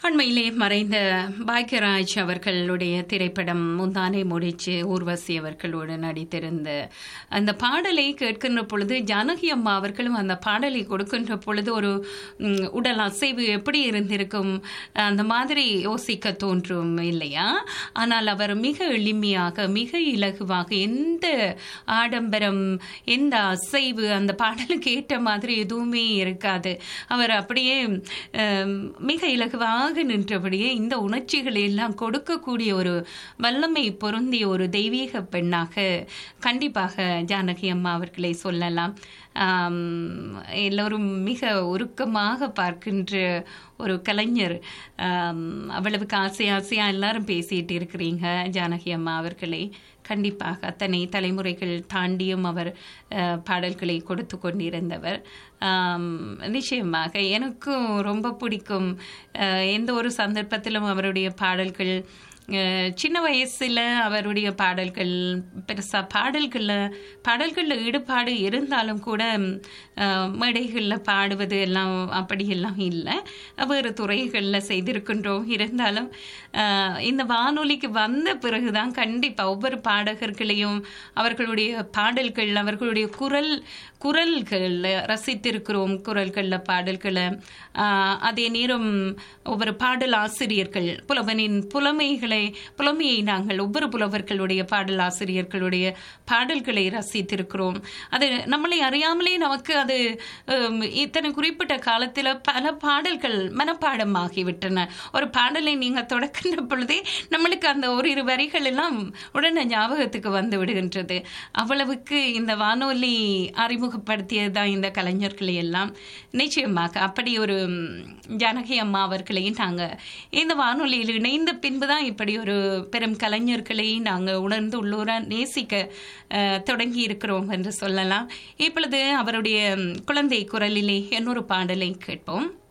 அண்மையிலே மறைந்த பாக்யராஜ் அவர்களுடைய திரைப்படம் முந்தானை முடிச்சு ஊர்வசி அவர்களோடு நடித்திருந்த அந்த பாடலை கேட்கின்ற பொழுது ஜானகி அம்மா அவர்களும் அந்த பாடலை கொடுக்கின்ற பொழுது ஒரு ம், உடல் அசைவு எப்படி இருந்திருக்கும் அந்த மாதிரி யோசிக்க தோன்றும் இல்லையா ஆனால் அவர் மிக எளிமையாக மிக இலகுவாக எந்த ஆடம்பரம் எந்த அசைவு அந்த பாடலுக்கு ஏற்ற மாதிரி எதுவுமே இருக்காது அவர் அப்படியே அம், மிக இலகுவாக நின்றபடியே இந்த உணர்ச்சிகளை எல்லாம் கொடுக்கக்கூடிய ஒரு வல்லமை பொருந்திய ஒரு தெய்வீக பெண்ணாக கண்டிப்பாக ஜானகி அம்மா அவர்களை சொல்லலாம் ஆம், எல்லோரும் மிக உருக்கமாக பார்க்கின்ற ஒரு கலைஞர் ஆம், அவ்வளவுக்கு ஆசை ஆசையா எல்லாரும் பேசிட்டு இருக்கிறீங்க ஜானகி அம்மா அவர்களை கண்டிப்பாக அத்தனை தலைமுறைகள் தாண்டியும் அவர் அஹ், பாடல்களை கொடுத்து கொண்டிருந்தவர் ஆம், நிச்சயமாக எனக்கும் ரொம்ப பிடிக்கும் அஹ், எந்த ஒரு சந்தர்ப்பத்திலும் அவருடைய பாடல்கள் அஹ், சின்ன வயசுல அவருடைய பாடல்கள் பெருசா பாடல்கள்ல பாடல்கள்ல ஈடுபாடு இருந்தாலும் கூட அஹ், மேடைகள்ல பாடுவது எல்லாம் அப்படியெல்லாம் இல்லை வேறு துறைகளில் செய்திருக்கின்றோம் இருந்தாலும் அஹ், இந்த வானொலிக்கு வந்த பிறகுதான் கண்டிப்பா ஒவ்வொரு பாடகர்களையும் அவர்களுடைய பாடல்கள் அவர்களுடைய குரல் குரல்களில் ரசித்திருக்கிறோம் குரல்களில் பாடல்களை ஆஹ், அதே நேரம் ஒவ்வொரு பாடல் ஆசிரியர்கள் புலவனின் புலமைகளை புலமையை நாங்கள் ஒவ்வொரு புலவர்களுடைய பாடல் ஆசிரியர்களுடைய பாடல்களை ரசித்திருக்கிறோம் அது நம்மளை அறியாமலே நமக்கு அது ஹம், இத்தனை குறிப்பிட்ட காலத்தில் பல பாடல்கள் மனப்பாடமாகிவிட்டன ஒரு பாடலை நீங்கள் தொடக்கின்ற பொழுதே நம்மளுக்கு அந்த ஓரிரு வரிகள் எல்லாம் உடனே ஞாபகத்துக்கு வந்து விடுகின்றது அவ்வளவுக்கு இந்த வானொலி அறிமுகப்படுத்தியது தான் இந்த கலைஞர்களை எல்லாம் நிச்சயமாக அப்படி ஒரு ம், ஜானகி அம்மா அவர்களையும் நாங்கள் இந்த வானொலியில் இணைந்த பின்பு தான் இப்படி ஒரு பெரும் கலைஞர்களை நாங்கள் உணர்ந்து உள்ளூரா நேசிக்க அஹ், தொடங்கி இருக்கிறோம் என்று சொல்லலாம் இப்பொழுது அவருடைய ம், குழந்தை குரலிலே இன்னொரு பாடலை கேட்போம்